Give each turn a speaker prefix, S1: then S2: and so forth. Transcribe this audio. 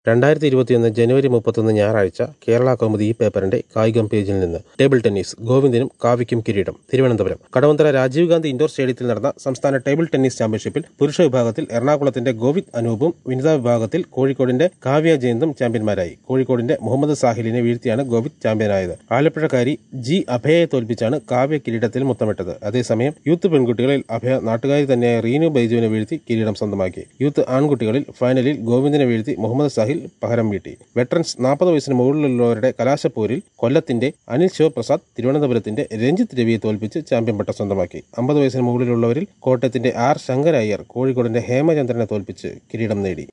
S1: രണ്ടായിരത്തി ഇരുപത്തിയൊന്ന് ജനുവരി മുപ്പത്തൊന്ന് ഞായറാഴ്ച കേരള കൗമുദി ഈ പേപ്പറിന്റെ കായികം പേജിൽ നിന്ന് ടേബിൾ ടെന്നീസ് ഗോവിന്ദിനും കാവ്യയ്ക്കും കിരീടം തിരുവനന്തപുരം കടവന്തര രാജീവ് ഗാന്ധി ഇൻഡോർ സ്റ്റേഡിയത്തിൽ നടന്ന സംസ്ഥാന ടേബിൾ ടെന്നീസ് ചാമ്പ്യൻഷിപ്പിൽ പുരുഷ വിഭാഗത്തിൽ എറണാകുളത്തിന്റെ ഗോവിന്ദ് അനൂപും വനിതാ വിഭാഗത്തിൽ കോഴിക്കോടിന്റെ കാവ്യ ജയന്തും ചാമ്പ്യന്മാരായി കോഴിക്കോടിന്റെ മുഹമ്മദ് സാഹിലിനെ വീഴ്ത്തിയാണ് ഗോവിന്ദ് ചാമ്പ്യനായത് ആലപ്പുഴക്കാരി ജി അഭയയെ തോൽപ്പിച്ചാണ് കാവ്യ കിരീടത്തിൽ മുത്തമിട്ടത് അതേസമയം യൂത്ത് പെൺകുട്ടികളിൽ അഭയ നാട്ടുകാരി തന്നെയായ റീനു ബൈജുവിനെ വീഴ്ത്തി കിരീടം സ്വന്തമാക്കി യൂത്ത് ആൺകുട്ടികളിൽ ഫൈനലിൽ ഗോവിന്ദിനെ വീഴ്ത്തി മുഹമ്മദ് സാഹിൽ പകരം വീട്ടി വെറ്ററൻസ് നാൽപ്പത് വയസ്സിന് മുകളിലുള്ളവരുടെ കലാശപ്പോരിൽ കൊല്ലത്തിന്റെ അനിൽ ശിവപ്രസാദ് തിരുവനന്തപുരത്തിന്റെ രഞ്ജിത്ത് രവിയെ തോൽപ്പിച്ച് ചാമ്പ്യൻ പട്ടം സ്വന്തമാക്കി അമ്പത് വയസ്സിന് മുകളിലുള്ളവരിൽ കോട്ടയത്തിന്റെ ആർ ശങ്കരയ്യർ കോഴിക്കോടിന്റെ ഹേമചന്ദ്രനെ തോൽപ്പിച്ച് കിരീടം നേടി